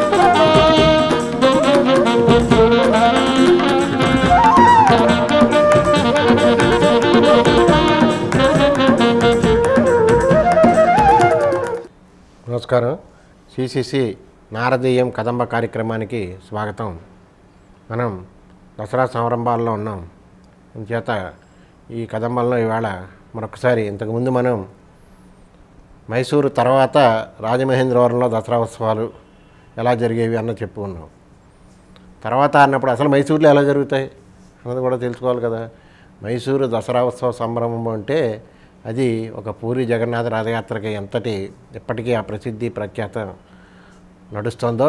నమస్కారం సిసిసి నారదీయం కదంబ కార్యక్రమానికి స్వాగతం మనం దసరా సంరంభాల్లో ఉన్నాం చేత ఈ కదంబంలో ఇవాళ మరొకసారి ఇంతకుముందు మనం మైసూరు తర్వాత రాజమహేంద్రవరంలో దసరా ఉత్సవాలు ఎలా జరిగేవి అన్న చెప్పు ఉన్నాం తర్వాత అన్నప్పుడు అసలు మైసూరులో ఎలా జరుగుతాయి అన్నది కూడా తెలుసుకోవాలి కదా మైసూరు దసరా ఉత్సవ సంభ్రమం అంటే అది ఒక పూరి జగన్నాథ రథయాత్రకి ఎంతటి ఇప్పటికీ ఆ ప్రసిద్ధి ప్రఖ్యాత నడుస్తుందో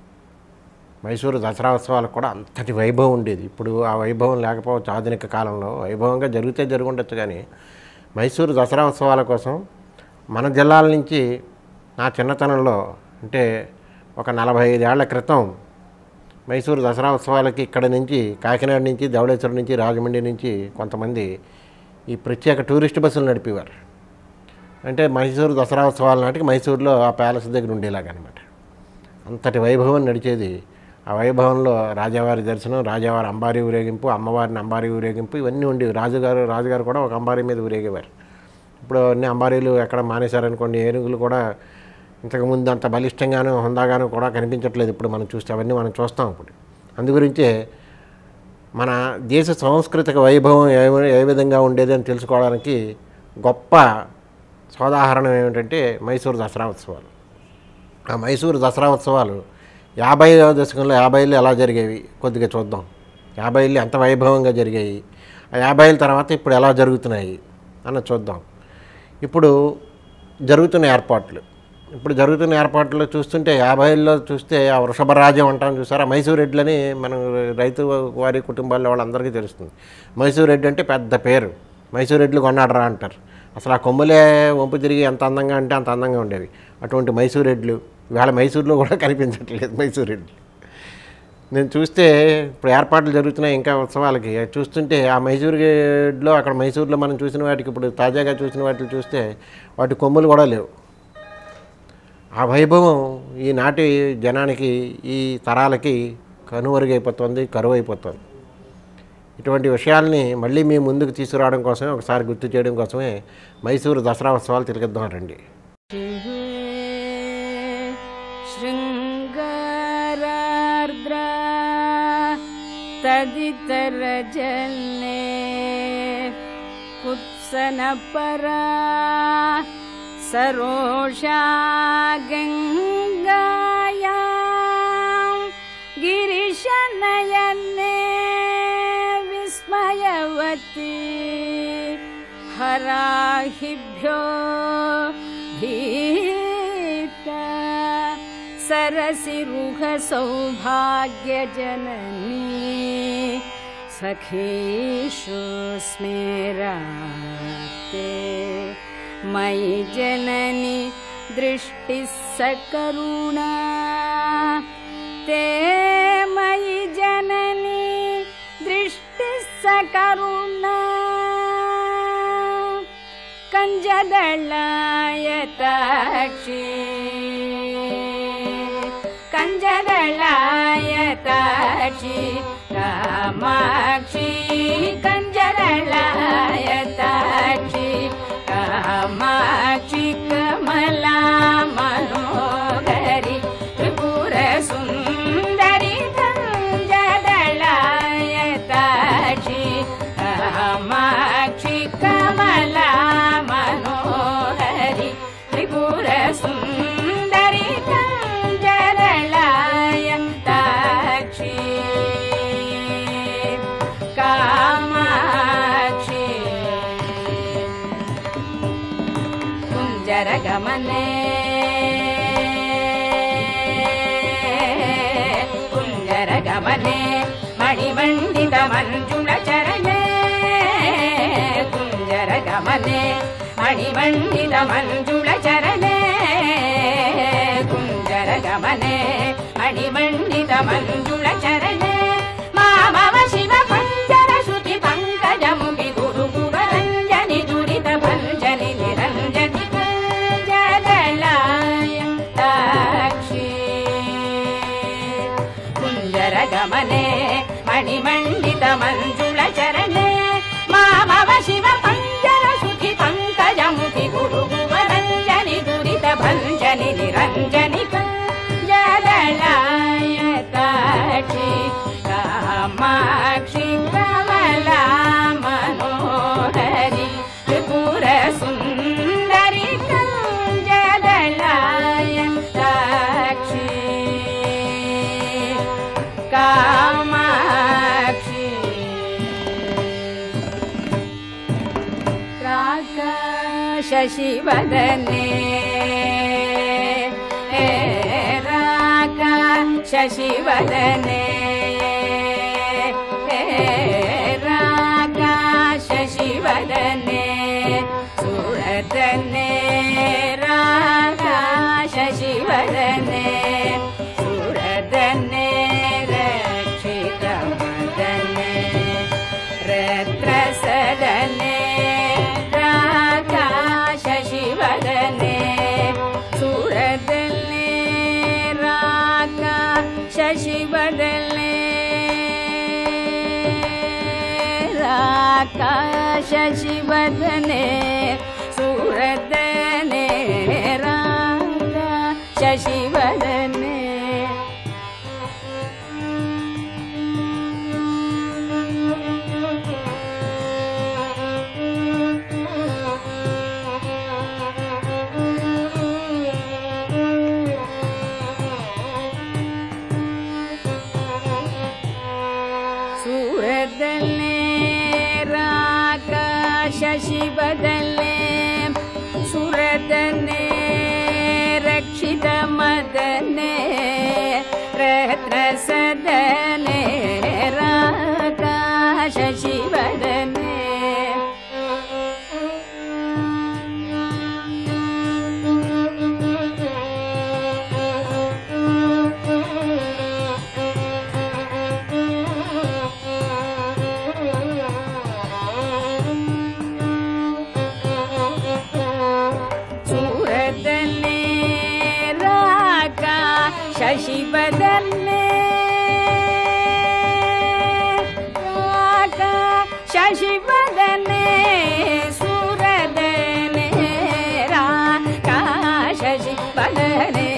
మైసూరు దసరా ఉత్సవాలకు కూడా అంతటి వైభవం ఉండేది ఇప్పుడు ఆ వైభవం లేకపోవచ్చు ఆధునిక కాలంలో వైభవంగా జరిగితే జరుగుండొచ్చు కానీ మైసూరు దసరా ఉత్సవాల కోసం మన జిల్లాల నుంచి నా చిన్నతనంలో అంటే ఒక నలభై ఐదేళ్ల క్రితం మైసూరు దసరా ఉత్సవాలకి ఇక్కడ నుంచి కాకినాడ నుంచి ధవళేశ్వరం నుంచి రాజమండ్రి నుంచి కొంతమంది ఈ ప్రత్యేక టూరిస్ట్ బస్సులు నడిపేవారు అంటే మైసూరు దసరా ఉత్సవాల నాటికి మైసూరులో ఆ ప్యాలెస్ దగ్గర ఉండేలాగనమాట అంతటి వైభవం నడిచేది ఆ వైభవంలో రాజావారి దర్శనం రాజావారి అంబారీ ఊరేగింపు అమ్మవారిని అంబారీ ఊరేగింపు ఇవన్నీ ఉండేవి రాజుగారు రాజుగారు కూడా ఒక అంబారీ మీద ఊరేగేవారు ఇప్పుడు అన్ని అంబారీలు ఎక్కడ మానేశారనుకోండి ఏనుగులు కూడా ఇంతకుముందు అంత బలిష్టంగాను హుందాగాను కూడా కనిపించట్లేదు ఇప్పుడు మనం చూస్తే అవన్నీ మనం చూస్తాం ఇప్పుడు అందుగురించే మన దేశ సాంస్కృతిక వైభవం ఏ ఏ విధంగా ఉండేది అని తెలుసుకోవడానికి గొప్ప సోదాహరణం ఏమిటంటే మైసూరు దసరా ఉత్సవాలు ఆ మైసూరు దసరా ఉత్సవాలు యాభైవ దశకంలో యాభైలు ఎలా జరిగేవి కొద్దిగా చూద్దాం యాభైలు ఎంత వైభవంగా జరిగాయి ఆ యాభైల తర్వాత ఇప్పుడు ఎలా జరుగుతున్నాయి అన్న చూద్దాం ఇప్పుడు జరుగుతున్న ఏర్పాట్లు ఇప్పుడు జరుగుతున్న ఏర్పాట్లు చూస్తుంటే యాభైల్లో చూస్తే ఆ వృషభరాజ్యం అంటాం చూసారా మైసూర్ రెడ్లని మనం రైతు వారి కుటుంబాల్లో వాళ్ళందరికీ తెలుస్తుంది మైసూర్ రెడ్డి అంటే పెద్ద పేరు మైసూర్ రెడ్లు కొన్నాడరా అంటారు అసలు ఆ కొమ్ములే వంపు తిరిగి ఎంత అందంగా అంటే అంత అందంగా ఉండేవి అటువంటి మైసూర్ రెడ్లు ఇవాళ మైసూర్లో కూడా కనిపించట్లేదు మైసూర్ రెడ్లు నేను చూస్తే ఇప్పుడు ఏర్పాట్లు జరుగుతున్నాయి ఇంకా ఉత్సవాలకి అవి చూస్తుంటే ఆ మైసూరులో అక్కడ మైసూరులో మనం చూసిన వాటికి ఇప్పుడు తాజాగా చూసిన వాటిని చూస్తే వాటి కొమ్ములు కూడా లేవు ఆ వైభవం ఈనాటి జనానికి ఈ తరాలకి కనుమరుగైపోతుంది కరువు అయిపోతుంది ఇటువంటి విషయాల్ని మళ్ళీ మీ ముందుకు తీసుకురావడం కోసమే ఒకసారి గుర్తు చేయడం కోసమే మైసూరు దసరా ఉత్సవాలు తిలకిద్దాం రండి शृङ्गारार्द्रा तदितरजल्ने कुत्सनपरा सरोषा गङ्गायां गिरिशनयने विस्मयवती हराहिभ्यो भीता सरसिरुहसौभाग्यजननी सखीषु स्मेराते मयि जननि दृष्टिः सकरुणा ते मयि जननि दृष्टिः सकरुणा कञ्जदळायताक्षी कञ्जदळायताक्षी कामाक्षी कञ्जदळायताक्षी कामाक्षी कमला मनोहरि त्रिपुरसुन्दरि कञ्जदळायताक्षी कामाक्षी कमला मनोहरि त्रिपुरसुन्दरि कञ्जदळायताक्षी कामाक्षी कुञ्जरगमने कुञ्जरगमने मणिमण्डितमञ्जुलचरणे कुञ्जरगमने मणिमण्डितमञ्जुलचरणे कुञ्जरगमने मणिमण्डितमञ्जुलचरणे मामव शिव पञ्जर श्रुति पङ्कजमुखि गुरुकुवरञ्जनि दुरित भञ्जनि निरञ्जनि कञ्जदलाय ताक्षी గమనే మణిమండిత మంజుళ చరణే మామవ శివ పంజర శుచి పంకజముఖి గురు రంజని దురిత భంజని నిరంజని జలలాయతాక్షి కామాక్షి కమలా మనోహరి త్రిపుర సుందరి జలలాయతాక్షి కామాక్షి శశివదనే రాక శశివదనే రాక శశివదనే సురదనే రాక శశివదనే సురదనే రక్షిత మదనే రత్రసదనే రాకాಶ శివదనే ಸುರದಲ್ಲೇ ರಾಗ ಶಶಿವದಲ್ಲೇ ರಾಗ ಶಶಿವದನೆ ಸೂರದನೆ ರಾಗ ಶಶಿವದನೆ ಸೂರದಲ್ಲೇ ರಾಗ ಶಶಿವದಲ್ಲೇ ಸುರದನೆ ರಕ್ಷಿತ ಮದನೆ ರತ್ನಸದನೆ ರಾಗ ಶಶಿವದನೆ ಸೂರದಲ್ಲೇ ರಾಗ ಶಶಿವದಲ್ಲೇ ರಾಗ ಶಶಿವದನೆ ಸೂರದನೆ ರಾಗ ಶಶಿವದನೆ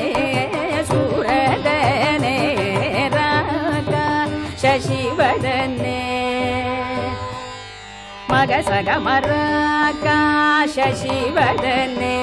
ಸೂರದನೆ ರಾಗ ಶಶಿವದನೆ ಮಗ ಸಗ ಮರಾಕ ಶಶಿವದನೆ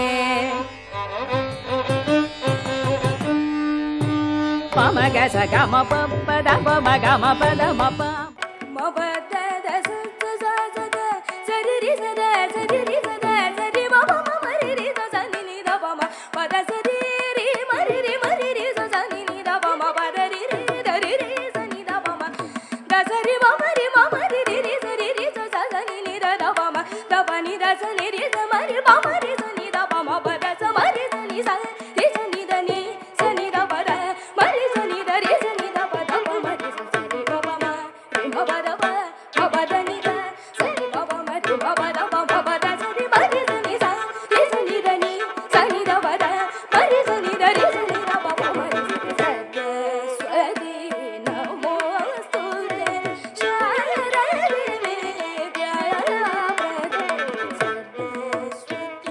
ಪಮಗ ಸಗ ಮ ಪದ ಪಮ ಗ ಮ ಪದ ಮ ಪ ಮ ಪದ ದ ಸ ಸ ಸ ಸ ದ ಸರಿ ರಿ ಸ ದ ಸರಿ ರಿ ಸ ದ ಸರಿ ಮ ಪ ಮ ಮ ರಿ ರಿ ಸ ಸ ನಿ ನಿ ದ ಪ ಮ ಪದ ಸರಿ ರಿ ಮ ರಿ ರಿ ಮ ರಿ ರಿ ಸ ಸ ನಿ ನಿ ದ ಪ ಮ ಪದ ರಿ ರಿ ದ ರಿ ರಿ ಸ ನಿ ದ ಪ ಮ ದ ಸರಿ ಮ ಮ ರಿ ಮ ಮ ರಿ ರಿ ರಿ ಸ ರಿ ರಿ ಸ ಸ ಸ ನಿ ನಿ ದ ದ ಪ ಮ ದ ಪ ನಿ ದ ಸ ನಿ ರಿ ಸ ಮ ರಿ ಪ ಮ ರಿ ಸ ನಿ ದ ಪ ಮ ಪ ದ ಸ ಮ ರಿ ಸ ನಿ ಸ ರಿ ಸ ನಿ ದ ನಿ ಸ ನಿ ದ ಪ ದ ಮ ರಿ ಸ ನಿ ದ ರಿ ಸ ನಿ ದ ಪ ದ ಪ ಮ ರಿ ಸ ಸ ರಿ ಪ ಪ ಮ ರಿ ಮ ಪ ದ ಪ ಮ ಪ ದ ನಿ ದ ಸ ರಿ ಪ ಪ ಮ ರಿ ಮ ಪ ದ ಪ ಮ ಪ ದ ಸ ರಿ ಮ ರಿ ಸ ನಿ ಸ ರಿ ಸ ನಿ ದ ನಿ ಸ ನಿ ದ ಪ ದ ಮ ರಿ ಸ ನಿ ದ ರಿ ಸ ನಿ ದ ಪ ಪ ಮ ರಿ ಸ ರಿ ಸ ದ ಸ್ವದಿ ನಮೋಸ್ತುತೆ ಶಾರದೆ ವಿದ್ಯಾಯ ಪ್ರದೆ ಸರಸ್ವತಿ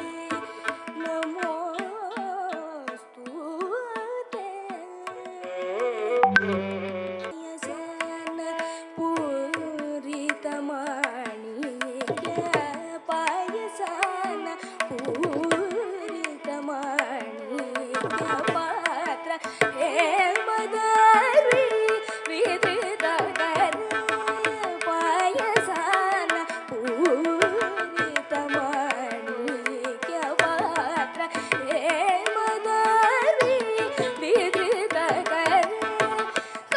ನಮೋಸ್ತುತೆ ಯಸನ ಪೂರಿತಮಾಣಿಕ್ಯ ಪಾಯಸನ ಪೂರಿತಮಾಣಿಕ್ಯ ಪಾತ್ರ ಹೇ ಮದರಿ ವಿದಿತ ಪಾಯಸನ ಪೂರಿತಮಾಣಿಕ್ಯ ಪಾತ್ರ ಹೇ ಮದರಿ ವಿದಿತ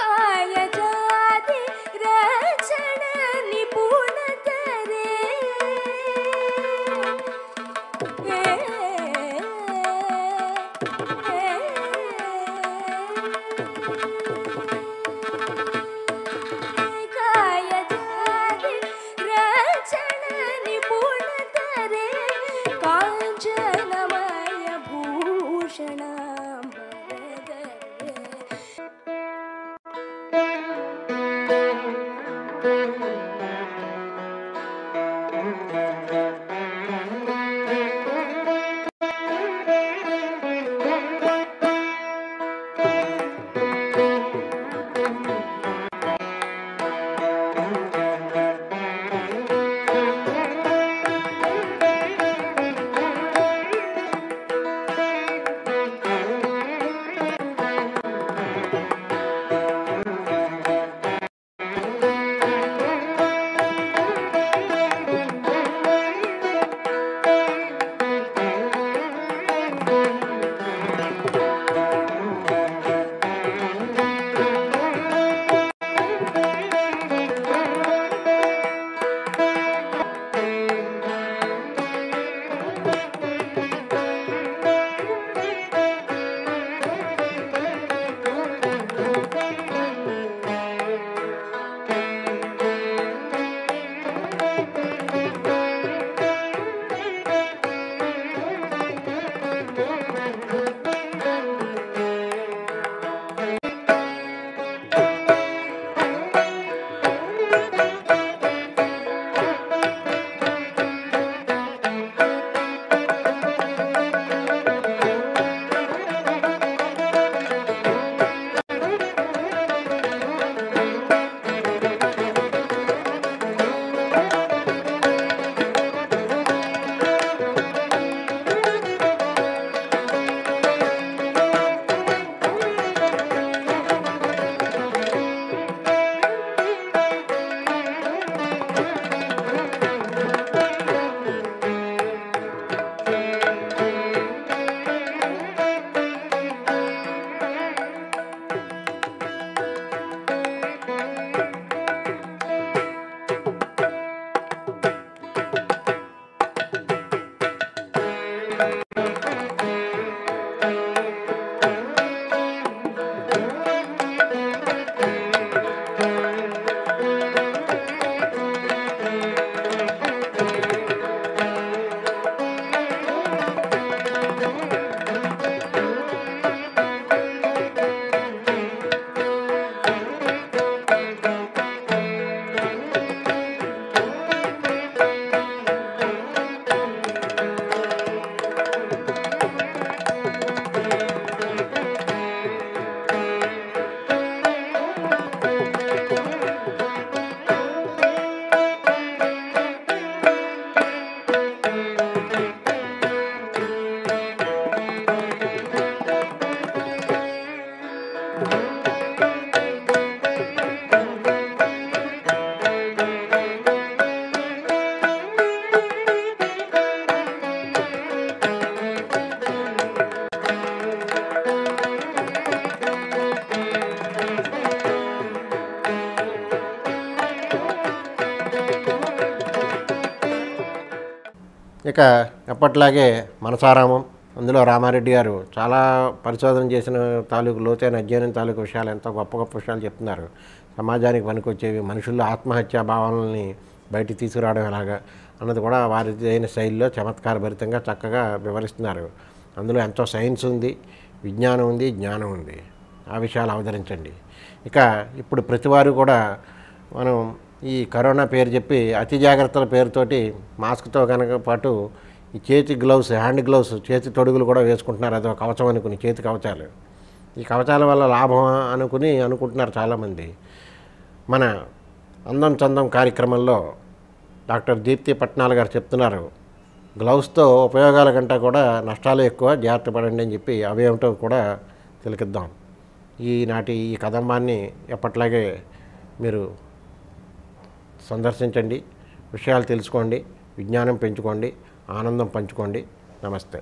ఇక ఎప్పట్లాగే మనసారామం అందులో రామారెడ్డి గారు చాలా పరిశోధన చేసిన తాలూకు లోతైన అధ్యయనం తాలూకు విషయాలు ఎంతో గొప్ప గొప్ప విషయాలు చెప్తున్నారు సమాజానికి పనికొచ్చేవి మనుషుల్లో ఆత్మహత్యా భావాలని బయటికి తీసుకురావడం ఎలాగా అన్నది కూడా వారి అయిన శైలిలో చమత్కారభరితంగా చక్కగా వివరిస్తున్నారు అందులో ఎంతో సైన్స్ ఉంది విజ్ఞానం ఉంది జ్ఞానం ఉంది ఆ విషయాలు అవతరించండి ఇక ఇప్పుడు ప్రతివారు కూడా మనం ఈ కరోనా పేరు చెప్పి అతి జాగ్రత్తల పేరుతోటి మాస్క్తో కనుక పాటు ఈ చేతి గ్లౌస్ హ్యాండ్ గ్లౌస్ చేతి తొడుగులు కూడా వేసుకుంటున్నారు అదో కవచం అనుకుని చేతి కవచాలు ఈ కవచాల వల్ల లాభం అనుకుని అనుకుంటున్నారు చాలామంది మన అందం చందం కార్యక్రమంలో డాక్టర్ దీప్తి పట్నాల్ గారు చెప్తున్నారు గ్లౌస్తో ఉపయోగాల కంటే కూడా నష్టాలు ఎక్కువ జాగ్రత్త పడండి అని చెప్పి అవేమిటో కూడా తిలకిద్దాం ఈనాటి ఈ కదంబాన్ని ఎప్పట్లాగే మీరు సందర్శించండి విషయాలు తెలుసుకోండి విజ్ఞానం పెంచుకోండి ఆనందం పంచుకోండి నమస్తే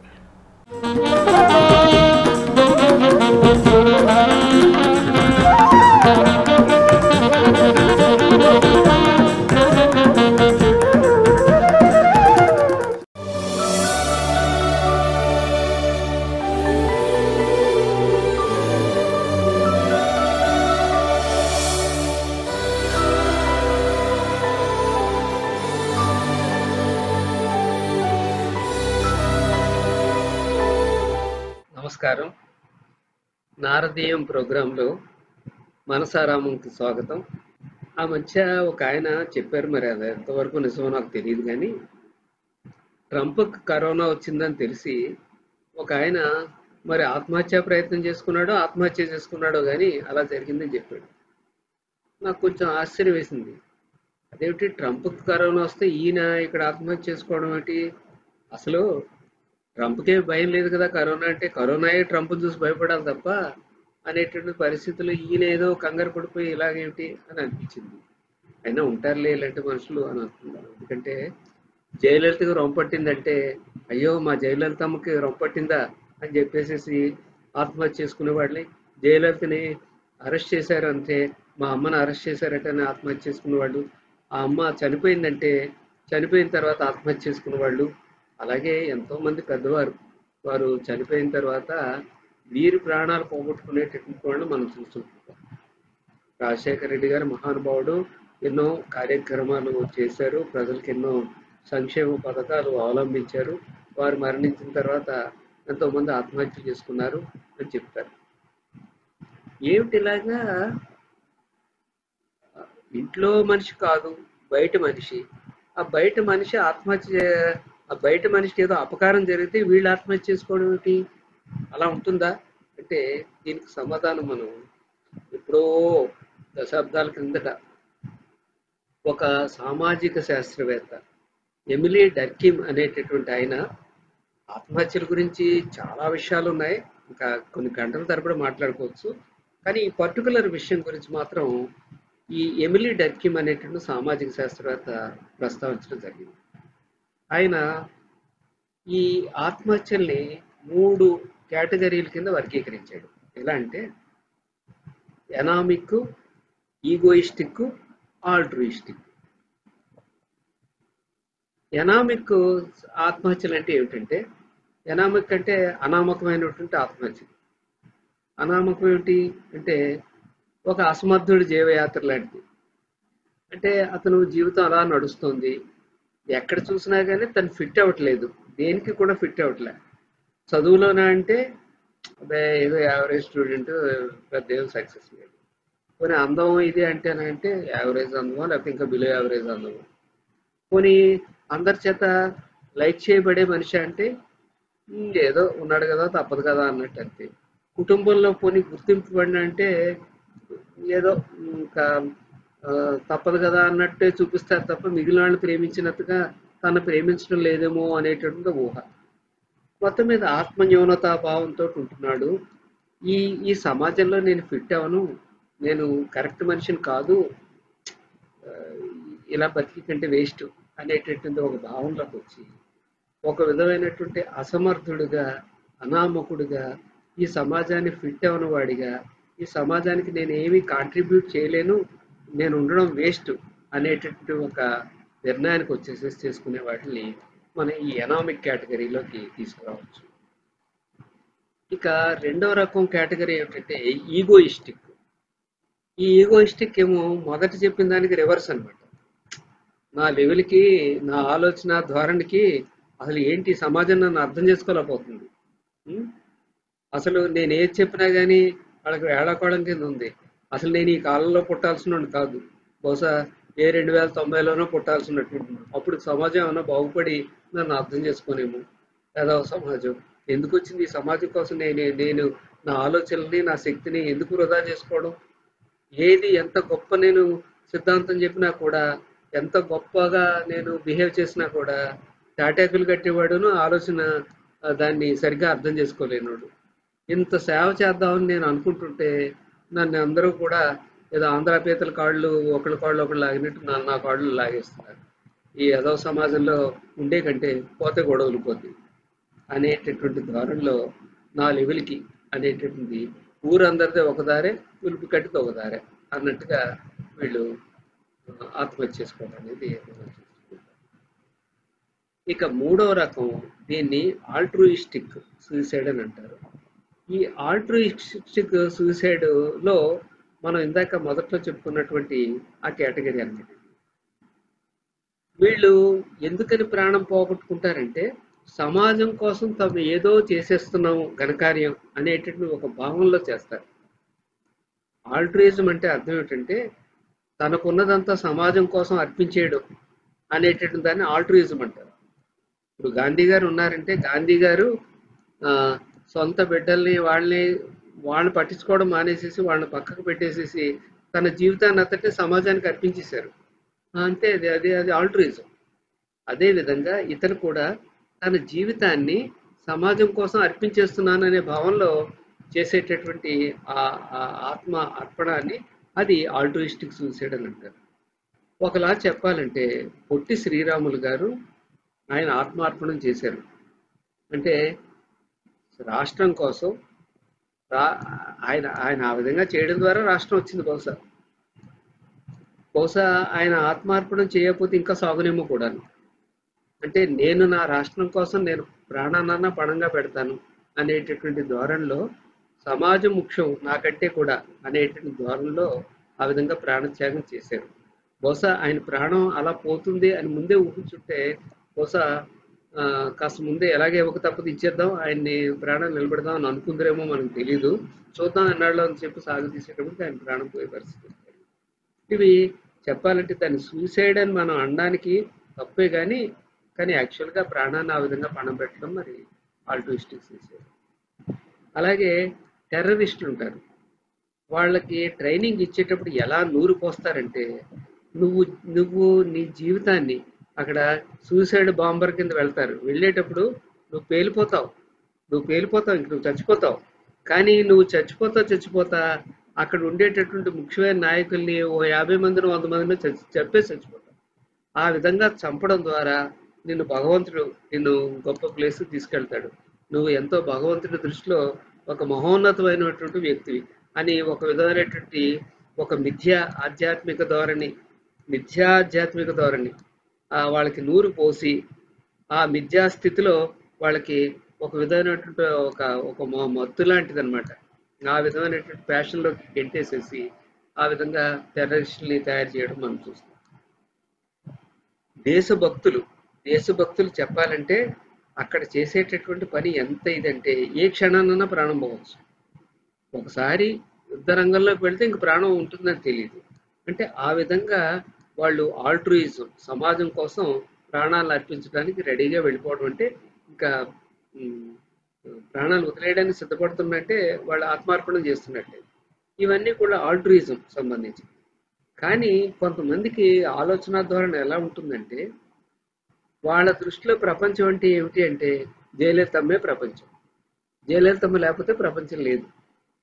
నమస్కారం నారదీయం ప్రోగ్రాంలో మనసారామంకి స్వాగతం ఆ మధ్య ఒక ఆయన చెప్పారు మరి అది ఎంతవరకు నిజమో నాకు తెలియదు కానీ ట్రంప్కి కరోనా వచ్చిందని తెలిసి ఒక ఆయన మరి ఆత్మహత్య ప్రయత్నం చేసుకున్నాడో ఆత్మహత్య చేసుకున్నాడో కానీ అలా జరిగిందని చెప్పాడు నాకు కొంచెం ఆశ్చర్యం వేసింది అదేమిటి ట్రంప్కి కరోనా వస్తే ఈయన ఇక్కడ ఆత్మహత్య చేసుకోవడం ఏంటి అసలు ట్రంప్కే భయం లేదు కదా కరోనా అంటే కరోనాయే ట్రంప్ చూసి భయపడాలి తప్ప అనేటువంటి పరిస్థితుల్లో ఈయన ఏదో కంగారు పడిపోయి ఇలాగేమిటి అని అనిపించింది అయినా ఉంటారులే ఇలాంటి మనుషులు అని అనుకున్నాను ఎందుకంటే జయలలితకు రొంపట్టిందంటే అయ్యో మా జయలలితమ్మకి రొంపట్టిందా అని చెప్పేసి ఆత్మహత్య చేసుకునే వాళ్ళని జయలలితని అరెస్ట్ చేశారు అంతే మా అమ్మని అరెస్ట్ చేశారట అని ఆత్మహత్య చేసుకునే వాళ్ళు ఆ అమ్మ చనిపోయిందంటే చనిపోయిన తర్వాత ఆత్మహత్య చేసుకునే వాళ్ళు అలాగే ఎంతో మంది పెద్దవారు వారు చనిపోయిన తర్వాత వీరి ప్రాణాలు పోగొట్టుకునేటటువంటి వాళ్ళు మనం చూస్తుంటాం రాజశేఖర రెడ్డి గారు మహానుభావుడు ఎన్నో కార్యక్రమాలు చేశారు ప్రజలకు ఎన్నో సంక్షేమ పథకాలు అవలంబించారు వారు మరణించిన తర్వాత ఎంతో మంది ఆత్మహత్య చేసుకున్నారు అని చెప్తారు ఏమిటి ఇలాగా ఇంట్లో మనిషి కాదు బయట మనిషి ఆ బయట మనిషి ఆత్మహత్య చే- ఆ బయట మనిషికి ఏదో అపకారం జరిగితే వీళ్ళు ఆత్మహత్య చేసుకోవడం ఏంటి అలా ఉంటుందా అంటే దీనికి సమాధానం మనం ఎప్పుడో దశాబ్దాల క్రిందట ఒక సామాజిక శాస్త్రవేత్త ఎమిలీ డర్కిమ్ అనేటటువంటి ఆయన ఆత్మహత్యల గురించి చాలా విషయాలు ఉన్నాయి ఇంకా కొన్ని గంటల తరబడి మాట్లాడుకోవచ్చు కానీ ఈ పర్టికులర్ విషయం గురించి మాత్రం ఈ ఎమిలీ డర్కిమ్ అనేటువంటి సామాజిక శాస్త్రవేత్త ప్రస్తావించడం జరిగింది ఆయన ఈ ఆత్మహత్యల్ని మూడు కేటగిరీల కింద వర్గీకరించాడు ఎలా అంటే ఎనామిక్ ఈగోయిస్టిక్ ఆల్ట్రూయిస్టిక్ ఎనామిక్ ఆత్మహత్యలు అంటే ఏమిటంటే ఎనామిక్ అంటే అనామకమైనటువంటి ఆత్మహత్య అనామకం ఏమిటి అంటే ఒక అసమర్థుడి జీవయాత్ర లాంటిది అంటే అతను జీవితం అలా నడుస్తుంది ఎక్కడ చూసినా కానీ తను ఫిట్ అవ్వట్లేదు దేనికి కూడా ఫిట్ అవ్వట్లే చదువులోనే అంటే అదే ఏదో యావరేజ్ స్టూడెంట్ పెద్ద ఏం సక్సెస్ లేదు పోనీ అందం ఇది అంటేనంటే యావరేజ్ అందమో లేకపోతే ఇంకా బిలో యావరేజ్ అందమో పోనీ అందరి చేత లైక్ చేయబడే మనిషి అంటే "ఉమ్, ఏదో ఉన్నాడు కదా తప్పదు కదా అన్నట్టు అంతే కుటుంబంలో పోనీ గుర్తింపు పడిన అంటే ఏదో ఇంకా ఆ, తప్పదు కదా అన్నట్టే చూపిస్తారు తప్ప మిగిలిన వాళ్ళని ప్రేమించినట్టుగా తను ప్రేమించడం లేదేమో అనేటటువంటి ఊహ మొత్తం మీద ఆత్మన్యూనతా భావంతో ఉంటున్నాడు ఈ ఈ సమాజంలో నేను ఫిట్ అవను నేను కరెక్ట్ మనిషిని కాదు ఆ, ఇలా బతికి కంటే వేస్ట్ అనేటటువంటి ఒక భావనలోకి వచ్చి ఒక విధమైనటువంటి అసమర్థుడుగా అనామకుడుగా ఈ సమాజాన్ని ఫిట్ అవని వాడిగా ఈ సమాజానికి నేను ఏమీ కాంట్రిబ్యూట్ చేయలేను నేను ఉండడం వేస్ట్ అనేటటువంటి ఒక నిర్ణయానికి వచ్చేసేసి చేసుకునే వాటిని మన ఈ ఎనామిక్ కేటగిరీలోకి తీసుకురావచ్చు ఇక రెండవ రకం కేటగిరీ ఏమిటంటే ఈగోయిస్టిక్ ఈ ఈగోయిస్టిక్ ఏమో మొదట చెప్పిన దానికి రివర్స్ అన్నమాట నా లెవెల్కి నా ఆలోచన ధోరణికి అసలు ఏంటి సమాజం నన్ను అర్థం చేసుకోలేకపోతుంది ఉం? అసలు నేను ఏది చెప్పినా కానీ వాళ్ళకి వేళాకోళం కింద ఉంది అసలు నేను ఈ కాలంలో పుట్టాల్సిన కాదు బహుశా ఏ రెండు వేల తొంభైలోనో పుట్టాల్సినటువంటి అప్పుడు సమాజం ఏమైనా బాగుపడి నన్ను అర్థం చేసుకోనేమో ఏదో సమాజం ఎందుకు వచ్చింది ఈ సమాజం కోసం నేను నేను నా ఆలోచనల్ని నా శక్తిని ఎందుకు వృధా చేసుకోవడం ఏది ఎంత గొప్ప నేను సిద్ధాంతం చెప్పినా కూడా ఎంత గొప్పగా నేను బిహేవ్ చేసినా కూడా తాటాకులు కట్టేవాడును ఆలోచన ఆ, దాన్ని సరిగ్గా అర్థం చేసుకోలేనుడు ఇంత సేవ చేద్దామని నేను అనుకుంటుంటే నన్ను అందరూ కూడా ఏదో ఆంధ్ర పీతల కాళ్ళు ఒకళ్ళ కాళ్ళు ఒకళ్ళు లాగినట్టు నన్ను నా కాళ్ళు లాగేస్తున్నారు ఈ ఏదో సమాజంలో ఉండే కంటే పోతే గొడవలు పోతే అనేటటువంటి ధోరణిలో నా లెవెల్కి అనేటటువంటి ఊరందరిదే ఒక దారే ఉలుపు కట్టితే ఒక దారే అన్నట్టుగా వీళ్ళు ఆ, ఆత్మహత్య చేసుకోవడం అనేది మనం చూస్తున్నాం. ఇక మూడవ రకం దీన్ని ఆల్ట్రూయిస్టిక్ సూసైడ్ అని అంటారు ఈ ఆల్ట్రూయిస్టిక్ సూసైడ్ లో మనం ఇందాక మొదట్లో చెప్పుకున్నటువంటి ఆ కేటగిరీ అన్నమాట వీళ్ళు ఎందుకని ప్రాణం పోగొట్టుకుంటారంటే సమాజం కోసం తాము ఏదో చేసేస్తున్నాము ఘనకార్యం అనేటటువంటి ఒక భావనలో చేస్తారు ఆల్ట్రూయిజం అంటే అర్థం ఏంటంటే తనకున్నదంతా సమాజం కోసం అర్పించేయడం అనేటటువంటి దాన్ని ఆల్ట్రూయిజం అంటారు ఇప్పుడు గాంధీ గారు ఉన్నారంటే గాంధీ గారు ఆ, సొంత బిడ్డల్ని వాళ్ళని వాళ్ళని పట్టించుకోవడం మానేసేసి వాళ్ళని పక్కకు పెట్టేసేసి తన జీవితాన్ని అంతటి సమాజానికి అర్పించేశారు ఆ, అంతే అది అది అది ఆల్ట్రూయిజం అదే విధంగా ఇతను కూడా తన జీవితాన్ని సమాజం కోసం అర్పించేస్తున్నాను అనే భావంలో చేసేటటువంటి ఆ ఆ ఆత్మ అర్పణాన్ని అది ఆల్ట్రూయిస్టిక్ సూసైడ్ అని అంటారు ఒకలా చెప్పాలంటే పొట్టి శ్రీరాములు గారు ఆయన ఆత్మార్పణం చేశారు అంటే రాష్ట్రం కోసం రా ఆయన ఆయన ఆ విధంగా చేయడం ద్వారా రాష్ట్రం వచ్చింది బహుశా బహుశా ఆయన ఆత్మార్పణం చేయకపోతే ఇంకా సాగునేమో కూడాను అంటే నేను నా రాష్ట్రం కోసం నేను ప్రాణాన్న పణంగా పెడతాను అనేటటువంటి ధోరణిలో సమాజం ముఖ్యం నాకంటే కూడా అనేటువంటి ధోరణిలో ఆ విధంగా ప్రాణత్యాగం చేశారు బహుశా ఆయన ప్రాణం అలా పోతుంది అని ముందే ఊహించుంటే బహుశా ఆ, కాస్త ముందే ఎలాగే ఒక తప్పదు ఇచ్చేద్దాం ఆయన్ని ప్రాణం నిలబెడదాం అని అనుకుందరేమో మనకు తెలియదు చూద్దాం ఎన్నాళ్ళు అని చెప్పి సాగు తీసేటప్పటికి ఆయన ప్రాణం పోయే పరిస్థితి వచ్చింది. ఇవి చెప్పాలంటే దాన్ని సూసైడ్ అని మనం అనడానికి తప్పే కానీ కానీ యాక్చువల్గా ప్రాణాన్ని ఆ విధంగా పణం పెట్టడం మరి ఆల్టూయిస్టిక్ సూసైడ్ అలాగే టెర్రరిస్టులు ఉంటారు వాళ్ళకి ట్రైనింగ్ ఇచ్చేటప్పుడు ఎలా నూరు పోస్తారంటే నువ్వు నువ్వు నీ జీవితాన్ని అక్కడ సూసైడ్ బాంబర్ కింద వెళ్తారు వెళ్ళేటప్పుడు నువ్వు పేలిపోతావు నువ్వు పేలిపోతావు ఇంక నువ్వు చచ్చిపోతావు కానీ నువ్వు చచ్చిపోతా చచ్చిపోతా అక్కడ ఉండేటటువంటి ముఖ్యమైన నాయకుల్ని ఓ యాభై మందిని వంద మందిని చచ్చి చెప్పేసి చచ్చిపోతావు ఆ విధంగా చంపడం ద్వారా నిన్ను భగవంతుడు నిన్ను గొప్ప ప్లేస్ తీసుకెళ్తాడు నువ్వు ఎంతో భగవంతుడి దృష్టిలో ఒక మహోన్నతమైనటువంటి వ్యక్తివి అని ఒక విధమైనటువంటి ఒక మిథ్య ఆధ్యాత్మిక ధోరణి మిథ్యాధ్యాత్మిక ధోరణి ఆ వాళ్ళకి నూరు పోసి ఆ మిథ్యా స్థితిలో వాళ్ళకి ఒక విధమైనటువంటి ఒక ఒక మ- మత్తు లాంటిది అనమాట ఆ విధమైనటువంటి ప్యాషన్లో గెంటేసేసి ఆ విధంగా టెర్రరిస్టుల్ని తయారు చేయడం మనం చూస్తాం దేశభక్తులు దేశభక్తులు చెప్పాలంటే అక్కడ చేసేటటువంటి పని ఎంత ఇదంటే ఏ క్షణానన్నా ప్రాణం పోవచ్చు ఒకసారి యుద్ధ రంగంలోకి వెళ్తే ఇంక ప్రాణం ఉంటుందని తెలియదు అంటే ఆ విధంగా వాళ్ళు ఆల్ట్రూయిజం సమాజం కోసం ప్రాణాలు అర్పించడానికి రెడీగా వెళ్ళిపోవడం అంటే ఇంకా ఉమ్, ప్రాణాలు వదిలేయడానికి సిద్ధపడుతున్నట్టే వాళ్ళు ఆత్మార్పణం చేస్తున్నట్టే ఇవన్నీ కూడా ఆల్ట్రూయిజం సంబంధించి కానీ కొంతమందికి ఆలోచన ధోరణి ఎలా ఉంటుందంటే వాళ్ళ దృష్టిలో ప్రపంచం అంటే ఏమిటి అంటే జయలలితమ్మే ప్రపంచం జయలలితమ్మ లేకపోతే ప్రపంచం లేదు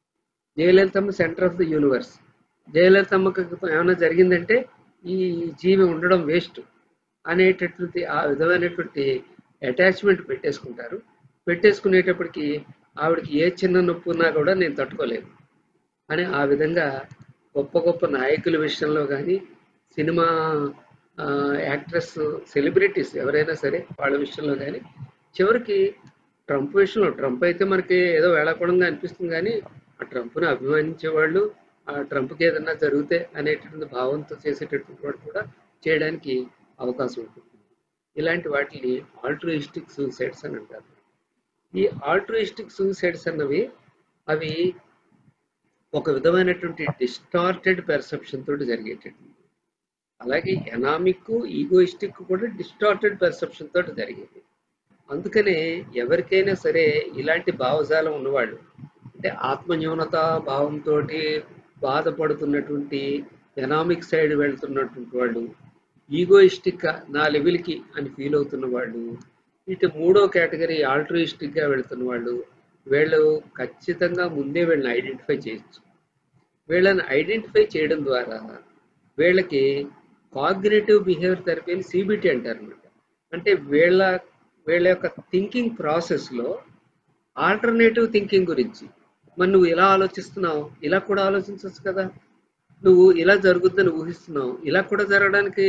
జయలలితమ్మ సెంటర్ ఆఫ్ ద యూనివర్స్ జయలలితమ్మకి ఏమైనా జరిగిందంటే ఈ జీవి ఉండడం వేస్ట్ అనేటటువంటి ఆ విధమైనటువంటి అటాచ్మెంట్ పెట్టేసుకుంటారు పెట్టేసుకునేటప్పటికి ఆవిడకి ఏ చిన్న నొప్పి ఉన్నా కూడా నేను తట్టుకోలేను అని ఆ విధంగా గొప్ప గొప్ప నాయకుల విషయంలో కానీ సినిమా యాక్ట్రెస్ సెలబ్రిటీస్ ఎవరైనా సరే వాళ్ళ విషయంలో కానీ చివరికి ట్రంప్ విషయంలో ట్రంప్ అయితే మనకి ఏదో వేళాకోళంగా అనిపిస్తుంది కానీ ఆ ట్రంప్ను అభిమానించే వాళ్ళు ఆ ట్రంప్కి ఏదన్నా జరిగితే అనేటటువంటి భావంతో చేసేటటువంటి వాడు కూడా చేయడానికి అవకాశం ఉంటుంది ఇలాంటి వాటిని ఆల్ట్రుయిస్టిక్ సూసైడ్స్ అని అంటారు ఈ ఆల్ట్రుయిస్టిక్ సూసైడ్స్ అన్నవి అవి ఒక విధమైనటువంటి డిస్టార్టెడ్ పెర్సెప్షన్ తోటి జరిగేటటువంటి అలాగే ఎనామిక్ ఈగోయిస్టిక్ కూడా డిస్టార్టెడ్ పెర్సెప్షన్ తోటి జరిగేది అందుకనే ఎవరికైనా సరే ఇలాంటి భావజాలం ఉన్నవాళ్ళు అంటే ఆత్మన్యూనత భావంతో బాధపడుతున్నటువంటి ఎనామిక్ సైడ్ వెళ్తున్నటువంటి వాళ్ళు ఈగోయిస్టిక్ నా లెవెల్కి అని ఫీల్ అవుతున్న వాళ్ళు ఇటు మూడో కేటగిరీ ఆల్ట్రుయిస్టిక్గా వెళ్తున్న వాళ్ళు వీళ్ళు ఖచ్చితంగా ముందే వీళ్ళని ఐడెంటిఫై చేయొచ్చు వీళ్ళని ఐడెంటిఫై చేయడం ద్వారా వీళ్ళకి కాగ్నేటివ్ బిహేవియర్ థెరపీ అని సిబిటి అంటారు అనమాట అంటే వీళ్ళ వీళ్ళ యొక్క థింకింగ్ ప్రాసెస్లో ఆల్టర్నేటివ్ థింకింగ్ గురించి మరి నువ్వు ఇలా ఆలోచిస్తున్నావు ఇలా కూడా ఆలోచించవచ్చు కదా నువ్వు ఇలా జరుగుద్దని ఊహిస్తున్నావు ఇలా కూడా జరగడానికి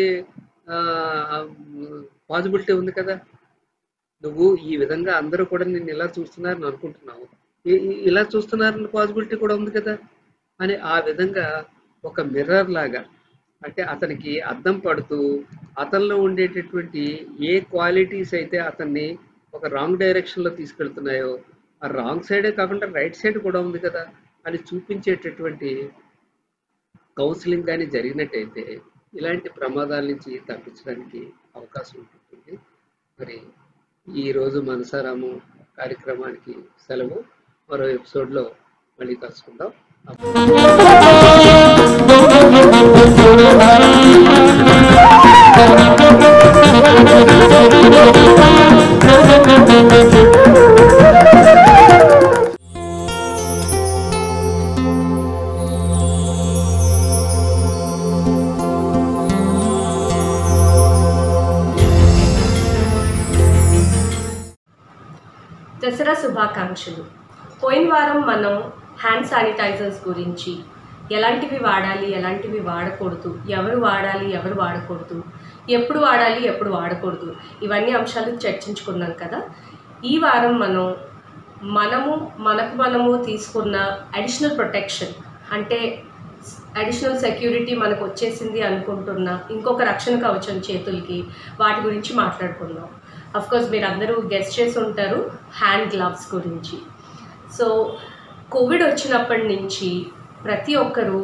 పాసిబిలిటీ ఉంది కదా నువ్వు ఈ విధంగా అందరూ కూడా నిన్ను ఇలా చూస్తున్నారని అనుకుంటున్నావు ఇ- ఇ- ఇలా చూస్తున్నారని పాసిబిలిటీ కూడా ఉంది కదా అని ఆ విధంగా ఒక మిర్రర్ లాగా అంటే అతనికి అద్దం పడుతూ అతనిలో ఉండేటటువంటి ఏ క్వాలిటీస్ అయితే అతన్ని ఒక రాంగ్ డైరెక్షన్లో తీసుకెళ్తున్నాయో ఆ రాంగ్ సైడే కాకుండా రైట్ సైడ్ కూడా ఉంది కదా అని చూపించేటటువంటి కౌన్సిలింగ్ కానీ జరిగినట్టయితే ఇలాంటి ప్రమాదాల నుంచి తప్పించడానికి అవకాశం ఉంటుంది మరి ఈ రోజు మనసారాము కార్యక్రమానికి సెలవు మరో ఎపిసోడ్లో మళ్ళీ కలుసుకుందాం దసరా శుభాకాంక్షలు పోయిన వారం మనం హ్యాండ్ శానిటైజర్స్ గురించి ఎలాంటివి వాడాలి ఎలాంటివి వాడకూడదు ఎవరు వాడాలి ఎవరు వాడకూడదు ఎప్పుడు వాడాలి ఎప్పుడు వాడకూడదు ఇవన్నీ అంశాలు చర్చించుకున్నాం కదా ఈ వారం మనం మనము మనకు మనము తీసుకున్న అడిషనల్ ప్రొటెక్షన్ అంటే అడిషనల్ సెక్యూరిటీ మనకు వచ్చేసింది అనుకుంటున్న ఇంకొక రక్షణ కవచం చేతులకి వాటి గురించి మాట్లాడుకుందాం అఫ్ కోర్స్ మీరు అందరూ గెస్ట్ చేసి ఉంటారు హ్యాండ్ గ్లవ్స్ గురించి సో కోవిడ్ వచ్చినప్పటి నుంచి ప్రతి ఒక్కరూ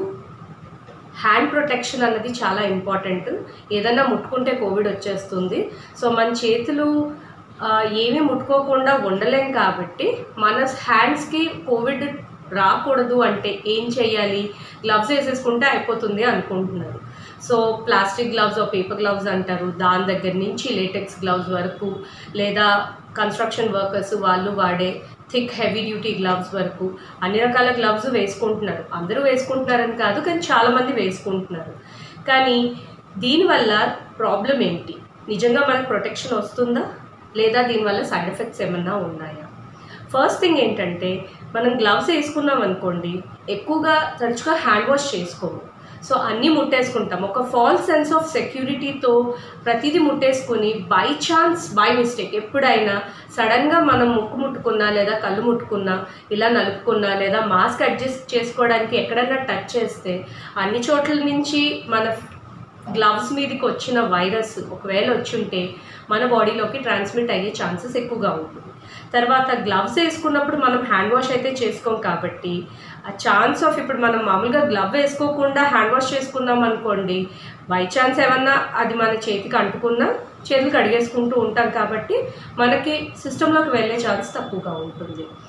హ్యాండ్ ప్రొటెక్షన్ అన్నది చాలా ఇంపార్టెంట్ ఏదైనా ముట్టుకుంటే కోవిడ్ వచ్చేస్తుంది సో మన చేతులు ఆ, ఏమీ ముట్టుకోకుండా ఉండలేం కాబట్టి మన హ్యాండ్స్కి కోవిడ్ రాకూడదు అంటే ఏం చేయాలి గ్లవ్స్ వేసేసుకుంటే అయిపోతుంది అనుకుంటున్నారు so plastic gloves paper gloves అంటారు దాని దగ్గర నుంచి లేటెక్స్ గ్లవ్స్ వరకు లేదా కన్స్ట్రక్షన్ వర్కర్స్ వాళ్ళు వాడే థిక్ హెవీ డ్యూటీ గ్లవ్స్ వరకు అన్ని రకాల గ్లవ్స్ వేసుకుంటున్నారు అందరూ వేసుకుంటున్నారని కాదు కానీ చాలామంది వేసుకుంటున్నారు కానీ దీనివల్ల ప్రాబ్లం ఏంటి నిజంగా మనకు ప్రొటెక్షన్ వస్తుందా లేదా దీనివల్ల సైడ్ ఎఫెక్ట్స్ ఏమన్నా ఉన్నాయా ఫస్ట్ థింగ్ ఏంటంటే మనం గ్లవ్స్ వేసుకున్నాం అనుకోండి ఎక్కువగా తరచుగా హ్యాండ్ వాష్ చేసుకోము సో అన్నీ ముట్టేసుకుంటాం ఒక ఫాల్స్ సెన్స్ ఆఫ్ సెక్యూరిటీతో ప్రతిదీ ముట్టేసుకుని బై ఛాన్స్ బై మిస్టేక్ ఎప్పుడైనా సడన్గా మనం ముక్కు ముట్టుకున్నా లేదా కళ్ళు ముట్టుకున్నా ఇలా నలుపుకున్నా లేదా మాస్క్ అడ్జస్ట్ చేసుకోవడానికి ఎక్కడన్నా టచ్ చేస్తే అన్ని చోట్ల నుంచి మన గ్లవ్స్ మీదకి వచ్చిన వైరస్ ఒకవేళ వచ్చుంటే మన బాడీలోకి ట్రాన్స్మిట్ అయ్యే ఛాన్సెస్ ఎక్కువగా ఉంటుంది తర్వాత గ్లవ్స్ వేసుకున్నప్పుడు మనం హ్యాండ్ వాష్ అయితే చేసుకోం కాబట్టి ఆ ఛాన్స్ ఆఫ్ ఇప్పుడు మనం మామూలుగా గ్లవ్ వేసుకోకుండా హ్యాండ్ వాష్ చేసుకున్నాం అనుకోండి బై ఛాన్స్ ఏమన్నా అది మన చేతికి అంటుకున్నా చేతులు కడిగేసుకుంటూ ఉంటాం కాబట్టి మనకి సిస్టంలోకి వెళ్ళే ఛాన్స్ తక్కువగా ఉంటుంది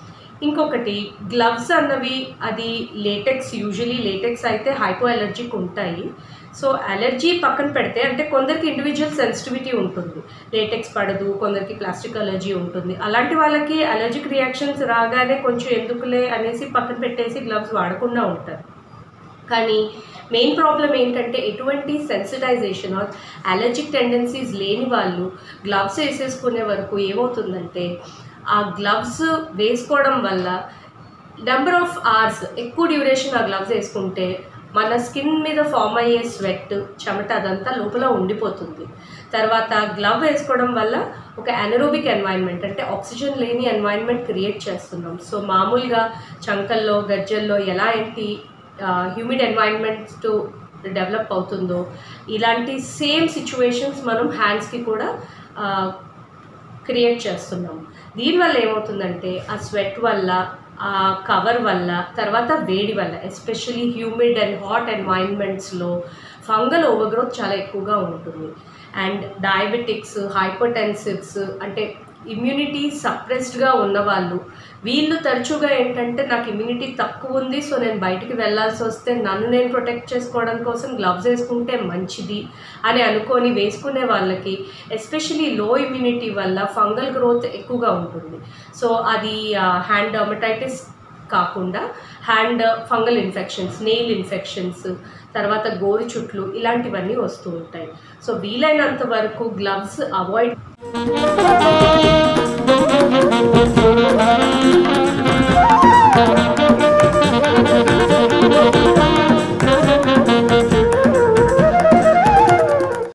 ఇంకొకటి గ్లవ్స్ అన్నవి అది లేటెక్స్ యూజువలీ లేటెక్స్ అయితే హైపో అలర్జిక్ ఉంటాయి సో అలర్జీ పక్కన పెడితే అంటే కొందరికి ఇండివిజువల్ సెన్సిటివిటీ ఉంటుంది లేటెక్స్ పడదు కొందరికి ప్లాస్టిక్ అలర్జీ ఉంటుంది అలాంటి వాళ్ళకి అలర్జిక్ రియాక్షన్స్ రాగానే కొంచెం ఎందుకులే అనేసి పక్కన పెట్టేసి గ్లవ్స్ వాడకుండా ఉంటారు కానీ మెయిన్ ప్రాబ్లం ఏంటంటే ఎటువంటి సెన్సిటైజేషన్ ఆర్ అలర్జిక్ టెండెన్సీస్ లేని వాళ్ళు గ్లవ్స్ వేసేసుకునే వరకు ఏమవుతుందంటే ఆ గ్లవ్స్ వేసుకోవడం వల్ల నెంబర్ ఆఫ్ అవర్స్ ఎక్కువ డ్యూరేషన్ ఆ గ్లవ్స్ వేసుకుంటే మన స్కిన్ మీద ఫామ్ అయ్యే స్వెట్ చెమట అదంతా లోపల ఉండిపోతుంది తర్వాత గ్లవ్ వేసుకోవడం వల్ల ఒక అనరోబిక్ ఎన్వైరన్మెంట్ అంటే ఆక్సిజన్ లేని ఎన్వైరన్మెంట్ క్రియేట్ చేస్తున్నాం సో మామూలుగా చంకల్లో గజ్జల్లో ఎలా ఏంటి హ్యూమిడ్ ఎన్వైరన్మెంట్ టు డెవలప్ అవుతుందో ఇలాంటి సేమ్ సిచ్యువేషన్స్ మనం హ్యాండ్స్కి కూడా క్రియేట్ చేస్తున్నాం దీనివల్ల ఏమవుతుందంటే ఆ స్వెట్ వల్ల ఆ కవర్ వల్ల తర్వాత వేడి వల్ల ఎస్పెషలీ హ్యూమిడ్ అండ్ హాట్ ఎన్వైరన్మెంట్స్లో ఫంగల్ ఓవర్గ్రోత్ చాలా ఎక్కువగా ఉంటుంది అండ్ డయాబెటిక్స్ హైపర్టెన్సివ్స్ అంటే ఇమ్యూనిటీ సప్రెస్డ్గా ఉన్నవాళ్ళు వీళ్ళు తరచుగా ఏంటంటే నాకు ఇమ్యూనిటీ తక్కువ ఉంది సో నేను బయటికి వెళ్ళాల్సి వస్తే నన్ను నేను ప్రొటెక్ట్ చేసుకోవడం కోసం గ్లవ్స్ వేసుకుంటే మంచిది అని అనుకొని వేసుకునే వాళ్ళకి ఎస్పెషలీ లో ఇమ్యూనిటీ వల్ల ఫంగల్ గ్రోత్ ఎక్కువగా ఉంటుంది సో అది హ్యాండ్ డర్మటైటిస్ కాకుండా hand fungal infections nail infections తర్వాత గోరు చుట్లు ఇలాంటివన్నీ వస్తూ ఉంటాయి సో వీలైనంత వరకు గ్లవ్స్ అవాయిడ్